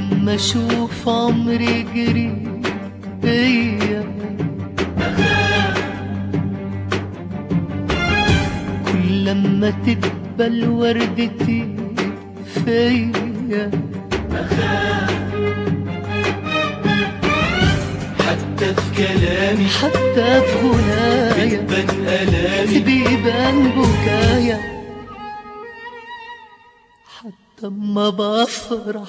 لما اشوف عمري جري بيا كل لما تقبل وردتي فيا حتى في كلامي حتى في غنايا بتبان آلامي بيبان بكايا حتى اما بفرح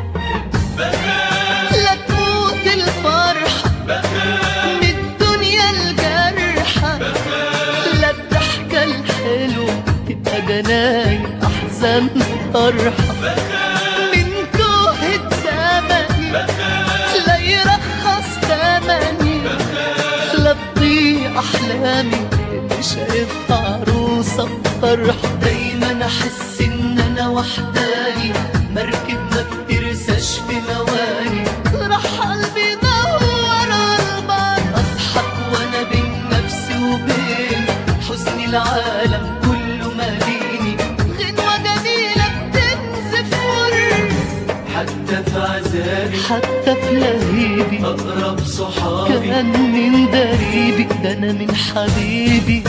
لا تموت الفرحة من الدنيا الجرحة لا الضحكة الحلوة تبقى جناين أحزان طرحة من كوهة زمني لا يرخص تمني لا تضيع أحلامي اللي شايفها عروسة بطرحة دايما أحس إن أنا وحداني مركب ما بترساش في مواني راح قلبي يدور البر أضحك وأنا بين نفسي وبين حزن العالم كله ماليني غنوة جميلة بتنزف ورد حتى في عذابي حتى في لهيبي أقرب صحابي كان من دريبي ده انا من حبيبي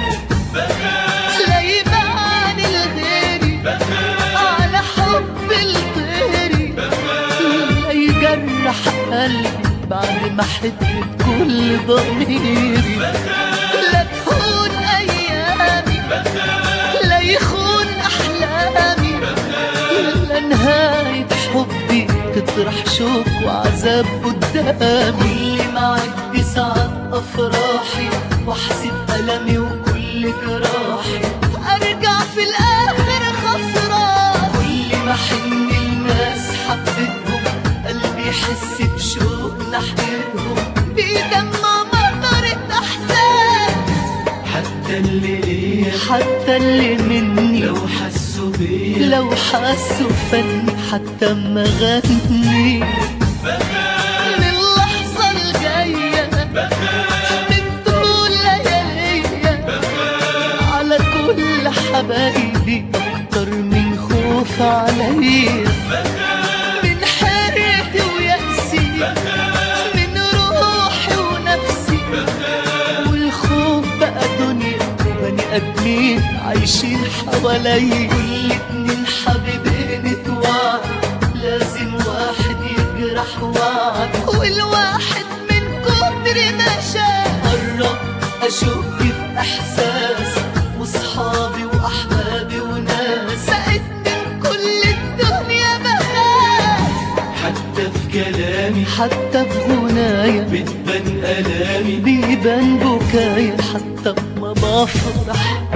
لا يبان الغيري على حب الطيري لا يجرح قلبي بعد ما حبت كل ضميري لا تهون ايامي لا يخون احلامي لا نهاية حبي تطرح شوق وعذاب قدامي اللي معدي ساعات افراحي واحسب المي وكل جراحي ارجع في الاخر خسران كل ما حن الناس حبتهم قلبي يحس بشوق ناحيتهم بيدمع مطرة احزان حتى اللي ليا حتى اللي مني لو حسوا بيا لو حسوا فني حتى ما غني من اللحظة الجاية من طول لياليا على كل حبايبي أكتر من خوف عليا من حيرتي ويأسي من روحي ونفسي والخوف بقى دنيا وبني ادمين عايشين حوالي كل اتنين حبيبين اتوعد لازم واحد يجرح وعد والواحد من كتر ما شاف قرب اشوف في احساس واصحابي واحبابي وناس بقيت من كل الدنيا بخاف حتى في كلامي حتى في غنايا بتبان آلامي بيبان بكايا حتى ما بفرح